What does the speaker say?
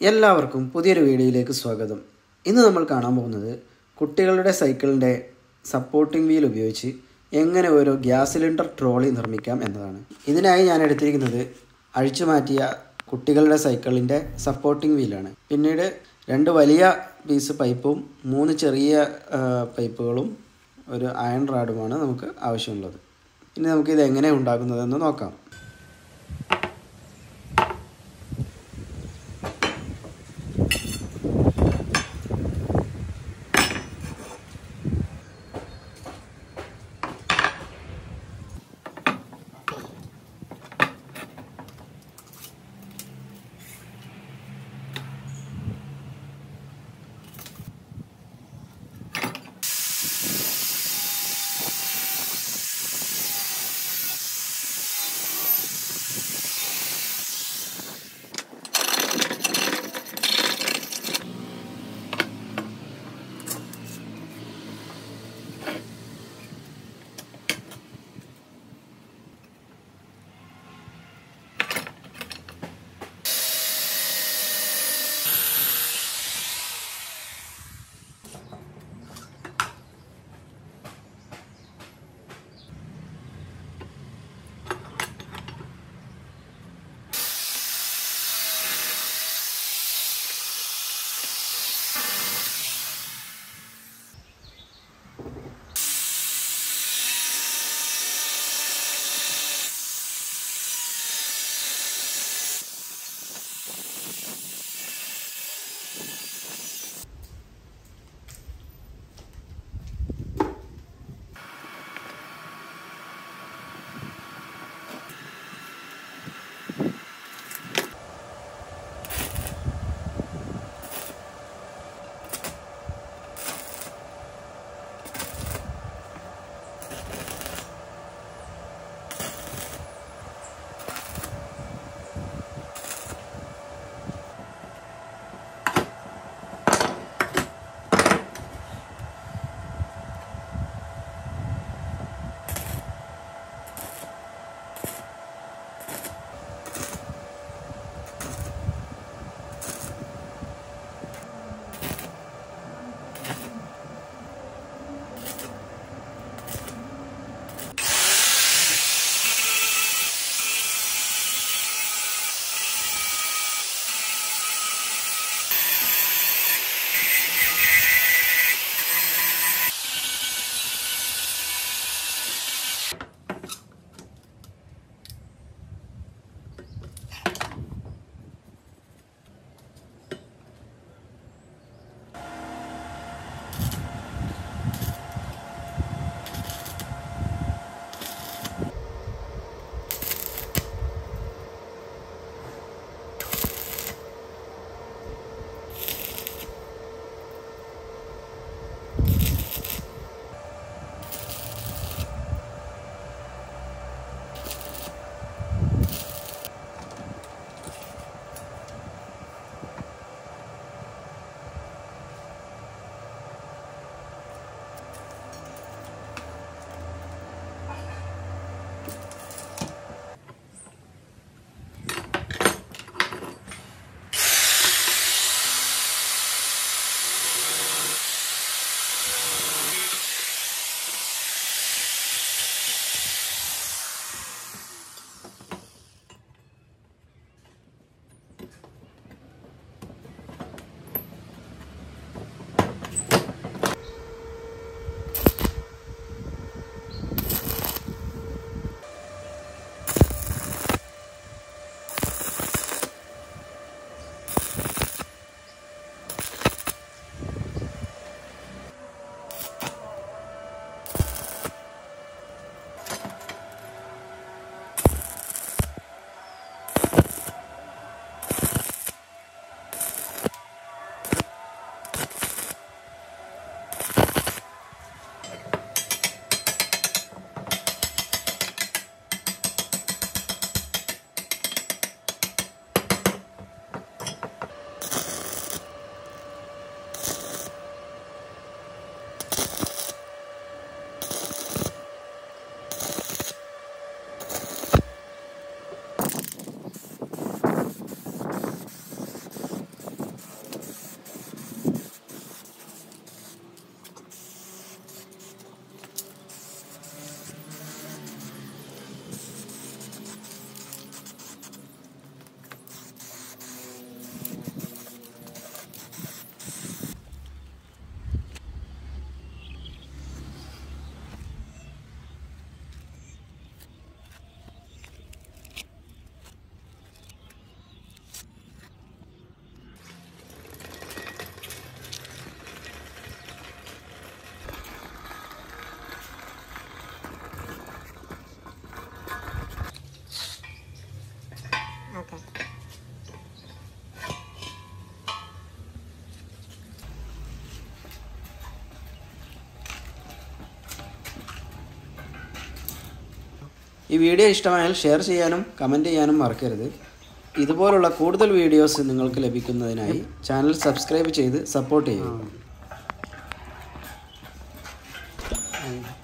എല്ലാവർക്കും പുതിയൊരു വീഡിയോയിലേക്ക് സ്വാഗതം ഇന്ന് നമ്മൾ കാണാൻ പോകുന്നത് കുട്ടികളുടെ സൈക്കിളിൻ്റെ സപ്പോർട്ടിംഗ് വീൽ ഉപയോഗിച്ച് എങ്ങനെ ഒരു ഗ്യാസ് സിലിണ്ടർ ട്രോളി നിർമ്മിക്കാം എന്നതാണ് ഇതിനായി ഞാൻ എടുത്തിരിക്കുന്നത് അഴിച്ചു മാറ്റിയ കുട്ടികളുടെ സൈക്കിളിൻ്റെ സപ്പോർട്ടിംഗ് വീലാണ് പിന്നീട് രണ്ട് വലിയ പീസ് പൈപ്പും മൂന്ന് ചെറിയ ആ, പൈപ്പുകളും ഒരു അയൺ റാഡുമാണ് നമുക്ക് ആവശ്യമുള്ളത് ഇനി നമുക്കിത് എങ്ങനെ ഉണ്ടാക്കുന്നതെന്ന് നോക്കാം ഈ വീഡിയോ ഇഷ്ടമായാൽ ഷെയർ ചെയ്യാനും കമൻറ്റ് ചെയ്യാനും മറക്കരുത് ഇതുപോലുള്ള കൂടുതൽ വീഡിയോസ് നിങ്ങൾക്ക് ലഭിക്കുന്നതിനായി ചാനൽ സബ്സ്ക്രൈബ് ചെയ്ത് സപ്പോർട്ട് ചെയ്യും